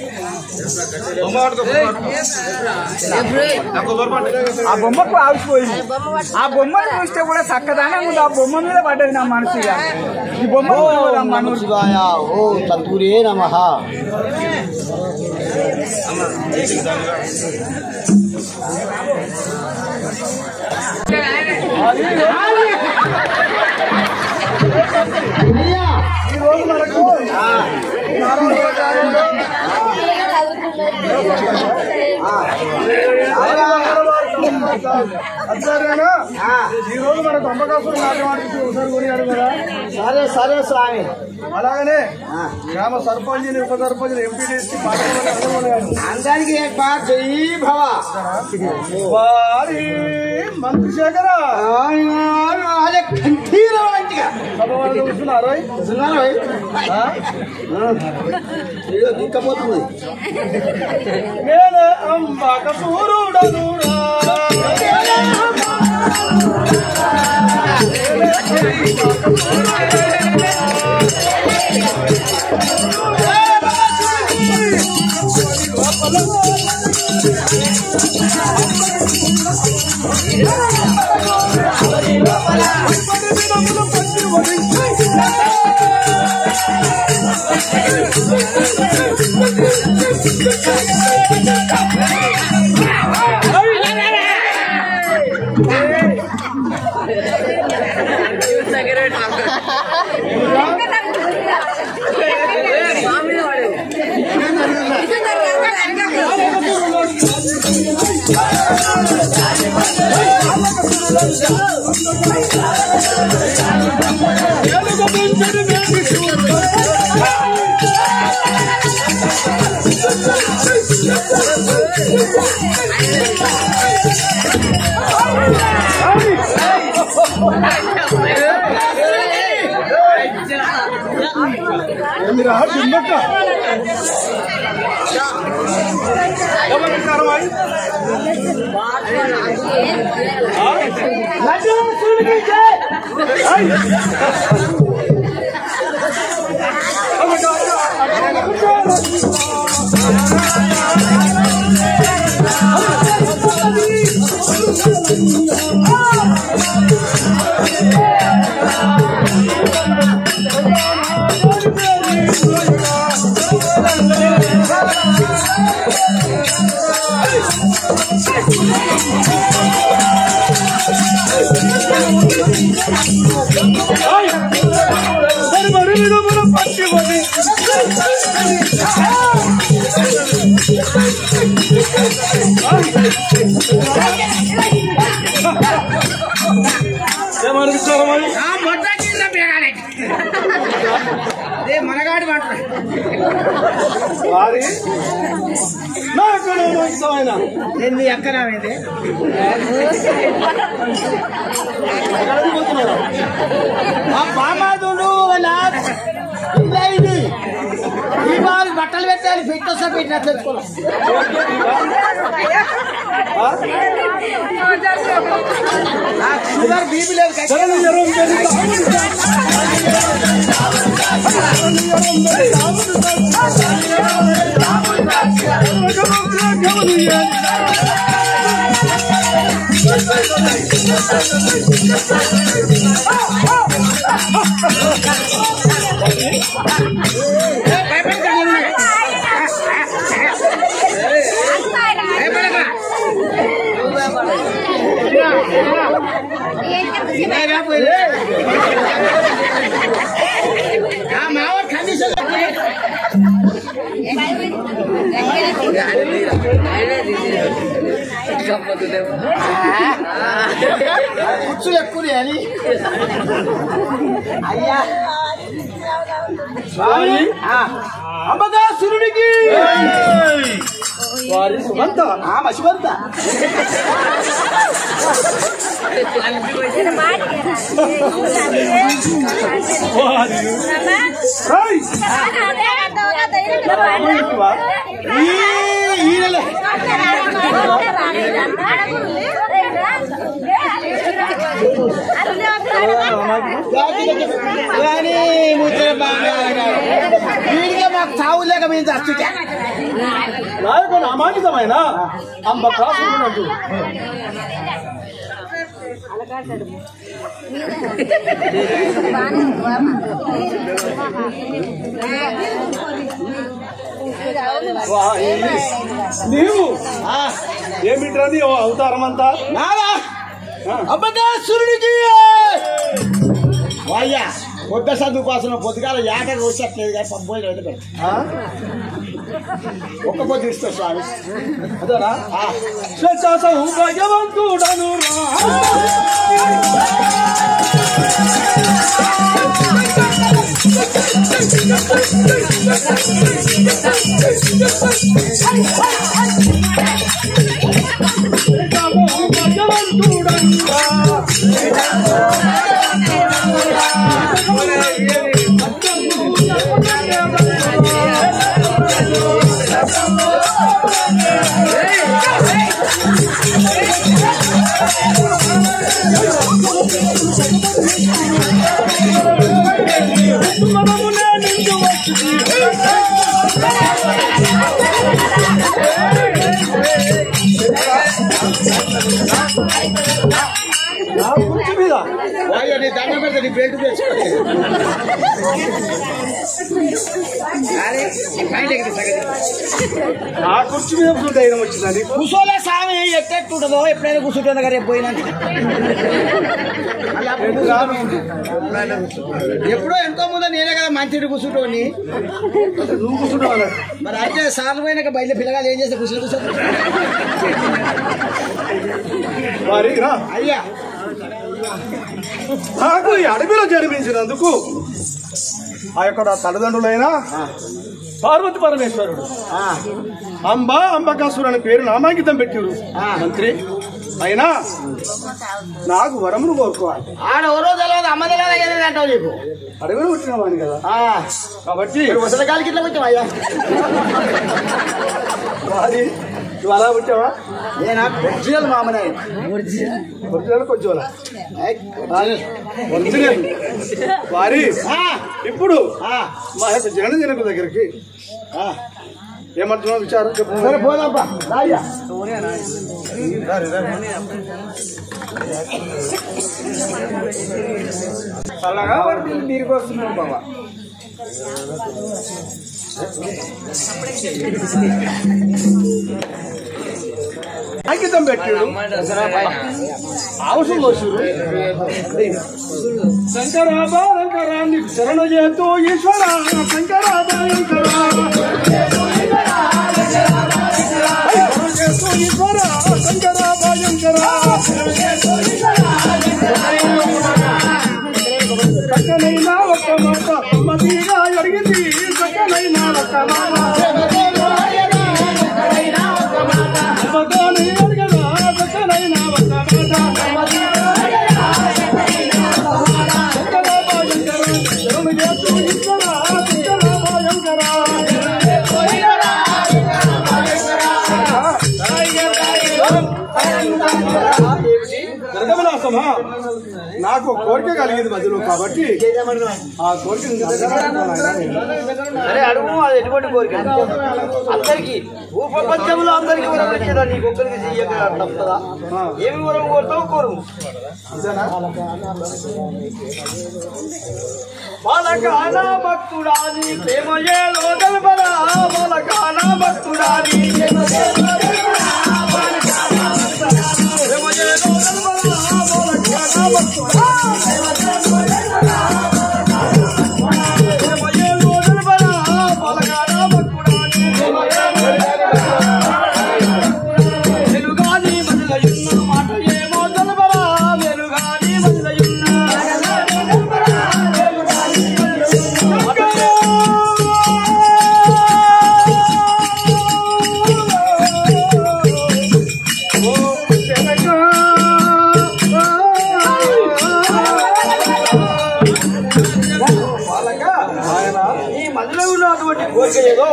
ఆ బొమ్మకు ఆవిసిపోయింది ఆ బొమ్మను చూస్తే కూడా చక్కదనం ఉంది ఆ బొమ్మ మీద పడ్డది నా మనసు ఇక. ఈ బొమ్మ ఓం నమ శివాయ ఓం తత్పురే నమ ఈ రోజు మనకు అట్లాగేనా ఈ రోజు మనకు అమ్మకాసులు నాట్యం ఆడికి ఒకసారి కొనియాడు కదా సరే సరే స్వామి అలాగనే గ్రామ సర్పంచ్ ఉప సర్పంచ్ ఎంపీటీసీ అందరికి ఏక్ బార్ జై భవ వారి మంత్రి శేఖర అదే కంఠీర మంచిగా సభ వాళ్ళు కూర్చున్నారు చూస్తున్నారు ఓయ్? వీడియో దిక్కపోతుంది నేను అంబక సూరుడను ఏమిరా దుమ్మక్క ఎవరికారం అయి? ఏయ్! ఏయ్! మరి మరి మీద మన పట్టి మరి. ఏమనిపించారు మరి మనగాడి మాట వారి నాకు ఆయన నేను ఎక్కడ ఆ బామాదుడు ఇది ఈ వారు బట్టలు పెట్టాలి పెట్టొస్తా పెట్టినా తెచ్చుకోవాలి షుగర్ బీపీ లేదు కదా. శరణు ఎరుం తెలుసా? ఆ మావాడు కండిషన్ కుర్చులు ఎక్కువ అని అయ్యా వారి అంబకాసురుడికి వారి సుమంత ఆ మసివంత వారి ఏయ్! ఈ ఈయనలే ఈయనలే కానీ ముచ్చట బాగా వీడిగా మాకు చావు లేక మేము చచ్చుతా నాయకుడు అమానితమైన అంబ కాసుకున్నట్టు నీవు ఏమిట్రా నీ అవతారం అంతా నాదా అబ్బకాసురుడికి వాయ్యా పొద్దు చదువుకోవాల్సిన పొద్దుగాల ఏట వచ్చట్లేదు కానీ పంపోయి అయితే పెట్టు. ఒక్క పొద్దు ఇస్తా స్వామి అదేనా స్వచ్ఛాసము భగవంతుడను రా భగవంతుడను రా మనమునే నిండు వచ్చింది నా కుర్చీ మీద వాయ్యా నీ దండం పెడితే నీ బెల్ట్ తెచ్చుకో నా కుర్చీ మీద ఇప్పుడు ధైర్యం వచ్చిందండి కూర్చోలే స్వామి ఎట్టెట్టుంటుందో ఎప్పుడైనా కూర్చుంటుందో కదా రేపు పోయినాక ఎప్పుడో ఎంతో ముందు నేనే కదా మంచి కూర్చుంటోని నువ్వు కూర్చుంటావు మరి అయితే సార్లు పోయినాక బయట పిల్లగాలు ఏం చేస్తే కూర్చొని కూర్చో మరి రా అయ్యా నాకు ఈ అడవిలో జన్మించినందుకు ఆ యొక్క నా తల్లిదండ్రులైన పార్వతి పరమేశ్వరుడు ఆ, అంబ అంబకాసురు అనే పేరు నామాంకితం పెట్టారు ఆ. మంత్రి అయినా నాకు వరమును కోరుకోవాలి ఆడ ఎవరో తెలియదు అమ్మ తెలియదు ఏదైనా అంటావు నీకు అడవిలో వచ్చిన వాడిని కదా ఆ, కాబట్టి ఇక్కడ ముసలికాలకి ఇట్లా వచ్చావు అయ్యా మరి నువ్వు అలా వచ్చావా నేనా ఒరిజినల్ మామనే ఒరిజినల్ కొంచెం ఒరిజినల్ వారి ఇప్పుడు మా యొక్క జన జనకు దగ్గరికి ఏమంటున్నావు విచారం చెప్పు సరే పోదాంపా రాయ్యా చల్లగా పడుతుంది తిరిగి వస్తున్నాం బాబా అంకితం పెట్టాడు అవసరం వచ్చారు శంకర బాలంకర నీకు శరణ చేతూ ఈశ్వర శంకర బాలంకర శరణ చేతూ ఈశ్వర శంకర బాలంకర సక్కనైనా ఒక్క మాట మతిగా అడిగింది సక్కనైనా ఒక్క మాట మగానే అడగదా సక్కనైనా ఒక్క మాట శంకర బాలంకర శరణ చేతూ ఈశ్వర శంకర బాలంకర జరగమనాసమా నాకు ఒక కోరిక కలిగింది మధ్యలో కాబట్టి ఆ కోరిక అరే అడుగు అది ఎటువంటి కోరిక అందరికి ప్రపంచంలో అందరికి వరం ఇచ్చేదా నీకు ఒక్కరికి చెయ్యక తప్పదా ఏమి వరం కోరుతావు కోరు బాలకాన భక్తుడాని ప్రేమయే లోదల్బరా బాలకాన భక్తుడాని ప్రేమయే లోదల్బరా బాలకాన భక్తుడా ప్రేమయే లోదల్బరా బాలకాన భక్తుడాని వెలుగాని మదిలయున్న మాట ఏమో దల్బరా వెలుగాని మదిలయున్న ఈ మదిలో ఉన్నటువంటి కోరిక ఏదో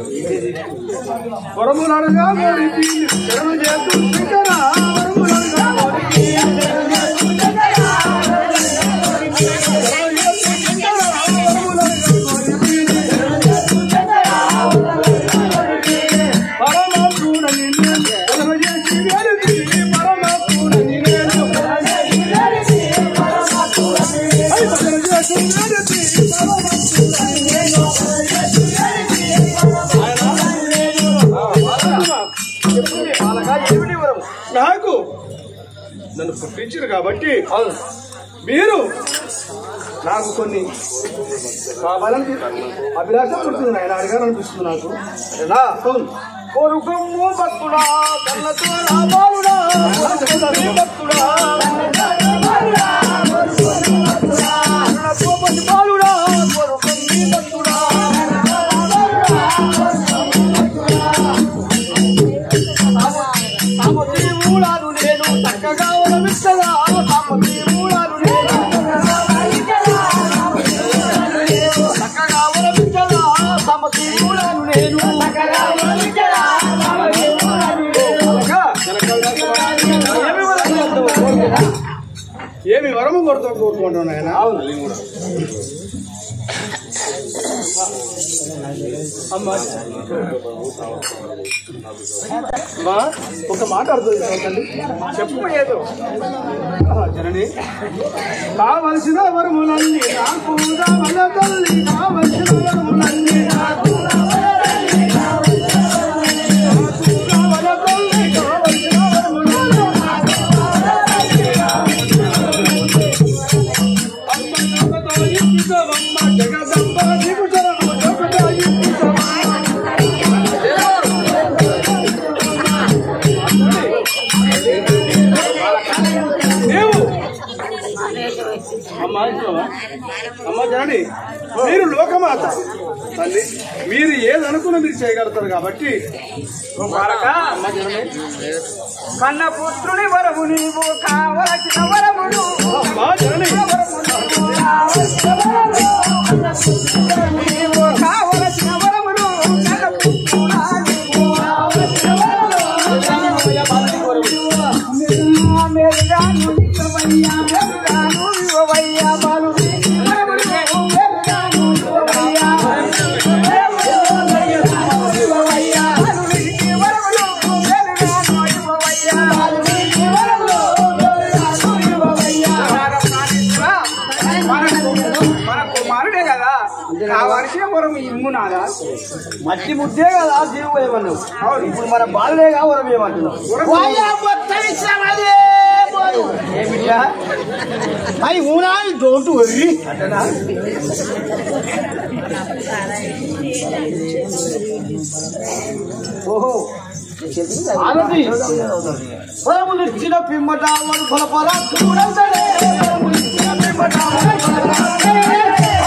వరములనగా కోరి శరణు చేతు శంకర వరములనగా ఏమిటి వరం నాకు నన్ను పుట్టించారు కాబట్టి అవును మీరు నాకు కొన్ని కావాలని అభిలాష పుడుతుంది ఆయన అడిగారు అనిపిస్తుంది నాకు సరేనా అవును కొరుకమ్ము భక్తుడా కన్నతో రామాలుడా కొరుకమ్ము భక్తుడా కన్నతో పసిపాలుడా కొరుకమ్మి భక్తుడా సామతి మూలాలు నేను చక్కగా వలమిస్తగా సామతి మూలాలు నేను చక్కగా వలమిస్తగా సామతి మూలాలు నేను చక్కగా వలమిస్తగా ఏమి వరము కోరుతావు? ఏమి వరము కొడతావు కోరుకుంటున్నాను ఆయన అమ్మా, ఒక మాట అర్థం చేసుకోకండి చెప్పు ఏదో జనని కావలసిన వరములన్నీ నాకు రావల తల్లి కావలసిన వరములన్నీ నాకు రావల తల్లి కావలసిన వరములన్నీ అమ్మ జగతో ఇంటికవమ్మ జగదంబ నీకు శరణు జగతో ఇంటికవమ్మ నీవు అమ్మా ఇంట్లో అమ్మ జనని మీరు లోకమాత తల్లి మీరు ఏదనుకున్నా మీరు చేయగలుగుతారు కాబట్టి బాలక కన్న పుత్రుని వరము నీవు కావలసిన వరములు అమ్మా జనని నీవు కావలసిన వరములు కన్న పుత్రుడా నీవు కావలసిన వరములు మెరుగాను ఇవ్వవయ్యా మెరుగాను ఇవ్వవయ్యా బాలు మెరుగాను ఇవ్వవయ్యా ఇవ్వవయ్యా బాలునికి వరములు మెరుగాను ఇవ్వవయ్యా బాలునికి వరములు మెరుగాను ఇవ్వవయ్యా మనకు మన కుమారుడే కదా కావలసిన వరం ఇమ్ము నాదా మట్టి ముద్దే కదా జీవు ఏమన్నావు ఇప్పుడు మన బాలుడే వరం ఏమంటున్నావు ఏమిటా మరి ఊనాలి డోంట్ వరీ ఓహో ఆనది వరములు ఇచ్చిన పిమ్మట వాడు ఫలఫల చూడంతడే వరములు ఇచ్చిన పిమ్మట వాడు ఫలఫల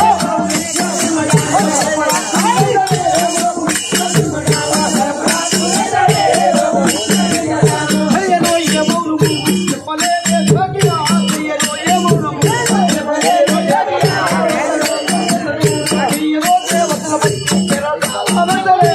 అయ్యనో ఏమౌను చెప్పలేదే సఖియా అయ్యనో ఏమౌను చెప్పలేదే అయ్యనో దేవతల పట్టి అవతలే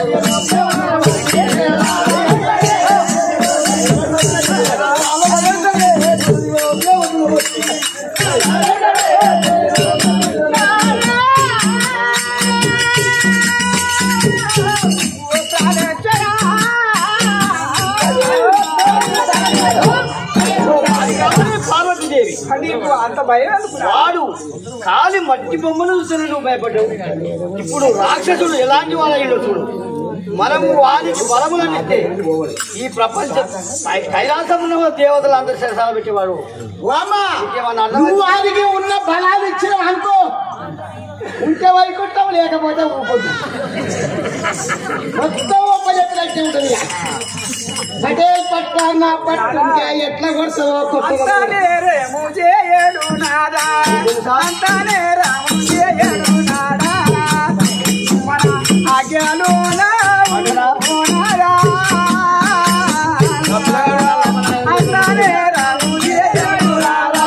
పార్వతీదేవి నీకు అంత భయం అనుకున్నా వాడు కాలి మట్టి బొమ్మను చూసిన నువ్వు భయపడ్డావు ఇప్పుడు రాక్షసుడు ఎలాంటి వాడయ్యాడో చూడు మనము వారికి బలములనిస్తే ఈ ప్రపంచం కై- కైలాసమున్న దేవతలు అందరూ శరసాల పెట్టేవాడు ఇంకేమన్నా అన్నమా? నువ్వు వారికి ఉన్న బలాలు ఇచ్చిన అనుకో ఉంటే వైకుంఠం లేకపోతే ఊకుంటాం మొత్తం ఒక్క చెప్పినట్టే ఉంటుంది పటేల్ పట్టాన పట్టుంటే ఎట్లా కొడతావో కొట్టగా అంతానే రేము చేయడు నాదా అంతానే రాము చేయడు నాదా మన ఆజ్ఞలో అంతానే రాము చేయడు నాదా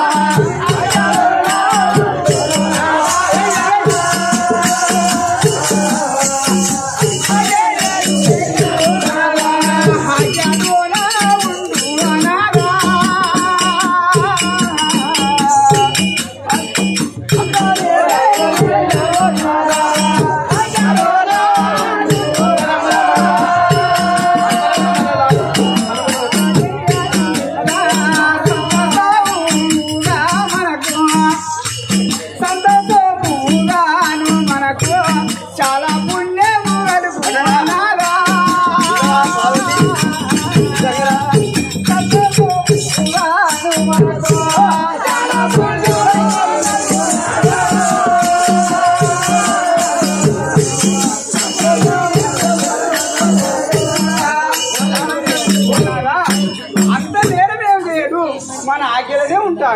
సంతోషముగాను మనకు చాలా పుణ్యము కలుగుతున్నారా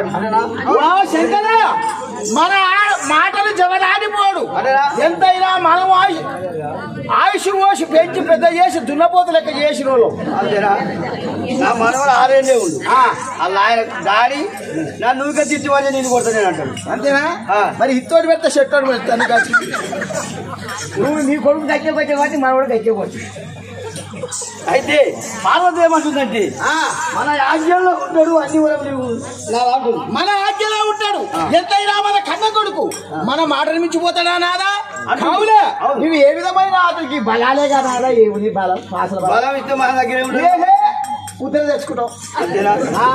అదేనా ఆ శంకర మన ఆ- మాటలు జవరాడిపోడు అదేనా? ఎంతైనా మనం ఆయు- ఆయుష్ పోసి పెంచి పెద్ద చేసి దున్నపోతు లెక్క చేసిన వాళ్ళు అంతేనా నా మనవడు ఆరేళ్ళే ఉండు అలా ఆయన డాడీ నా నువ్వుగా తిట్టివని నేను కొడతాను అంటాడు అంతేనా ఆ. మరి ఇత్తోటి పెడితే షెట్టోటి పెడతాను కాదు నువ్వు నీ కొడుకు దక్కేకొచ్చే కాబట్టి మన కూడా దక్కేకొచ్చు అయితే పార్వతి ఏమంటుందంటే మన యాజ్యంలో ఉంటాడు అన్ని వరకు నీవు నా వాడు మన ఆజ్ఞలో ఉంటాడు ఎంతైనా మన కన్న కొడుకు మన మాటలు మించిపోతాడా నాదా కావులే అవును. నువ్వు ఏ విధమైన అతనికి బలాలేగా నాదా ఏముంది బలం పాసల బలం బలం ఇస్తే మన దగ్గర ఉండదు ఏహే, ఉత్తర తెచ్చుకుంటావు అంతేనా ఆ,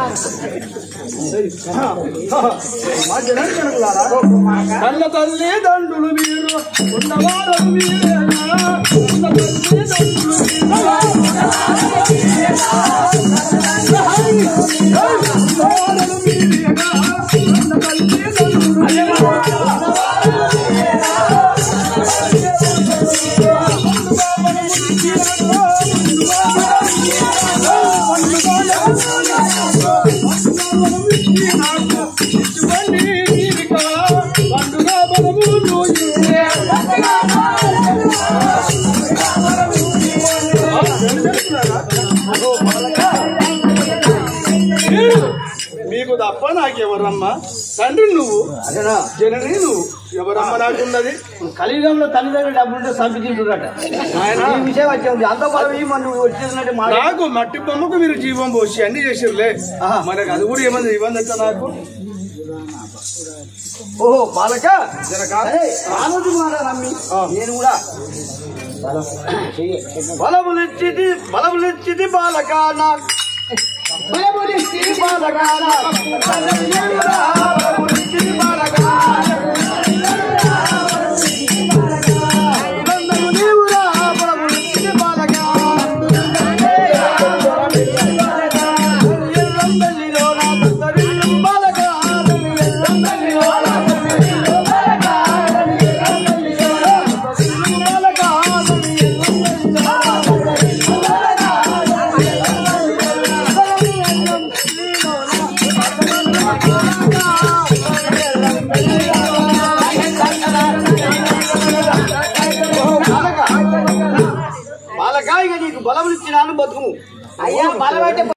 కన్న తల్లి దండులు మీరు ఉన్నవారు మీరేనా కన్న తల్లి దండులు పండుగ బలము మీకు తప్ప నాకెవరమ్మా తండ్రి నువ్వు అదేనా జనని నువ్వు ఎవరమ్మ నాకున్నది కలియుగంలో తల్లిదండ్రులు డబ్బులుంటే సంపించుంటున్నట ఈ విషయం వచ్చింది అంత బలం ఈ మనం వచ్చేసినట్టు మాట నాకు మట్టి బొమ్మకు మీరు జీవం పోసి అన్ని చేసిర్లే ఆహా. మనకు అది కూడా ఏమన్నా ఇబ్బంది వచ్చా నాకు ఓహో బాలక జనక అరే ఆలోచన మాట నమ్మి నేను కూడా బలములిచ్చిది బలములిచ్చిది బాలక నా బలములిచ్చిది బాలక నా బలములిచ్చిది బాలక నందము నీవురా బలములిచ్చిది బాలక ఎల్లంబెల్లిలో నా తందరిల్లు బాలక ఎల్లంబెల్లిలో నా తందరిల్లు బాలక ఎల్లంబెల్లిలో నా తందరిల్లు బాలక బాలక ఇక నీకు బలం ఇచ్చినాను బతుకు అయ్యా బలం అంటే